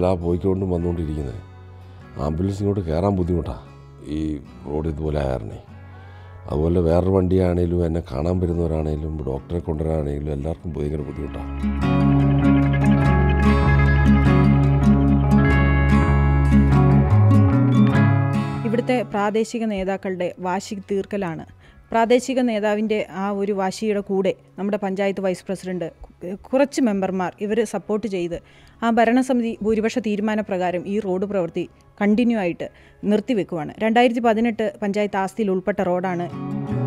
ആംബുലൻസിലാണ് പോയിക്കൊണ്ടും വന്നുകൊണ്ടിരിക്കുന്നത് ആംബുലൻസ് ഇങ്ങോട്ട് കയറാൻ ബുദ്ധിമുട്ടാണ് ഈ റോഡ് ഇതുപോലെ ആയിരുന്നേ അതുപോലെ വേറൊരു വണ്ടിയാണേലും എന്നെ കാണാൻ വരുന്നവരാണേലും ഡോക്ടറെ കൊണ്ടുവരാനാണെങ്കിലും എല്ലാവർക്കും ഭയങ്കര ബുദ്ധിമുട്ടാണ് ഇവിടുത്തെ പ്രാദേശിക നേതാക്കളുടെ വാശി തീർക്കലാണ് പ്രാദേശിക നേതാവിൻ്റെ ആ ഒരു വാശിയുടെ കൂടെ നമ്മുടെ പഞ്ചായത്ത് വൈസ് പ്രസിഡന്റ് കുറച്ച് മെമ്പർമാർ ഇവർ സപ്പോർട്ട് ചെയ്ത് ആ ഭരണസമിതി ഭൂരിപക്ഷ തീരുമാനപ്രകാരം ഈ റോഡ് പ്രവൃത്തി കണ്ടിന്യൂ ആയിട്ട് നിർത്തിവെക്കുവാണ് രണ്ടായിരത്തി പതിനെട്ട് പഞ്ചായത്ത് ആസ്തിയിൽ ഉൾപ്പെട്ട റോഡാണ്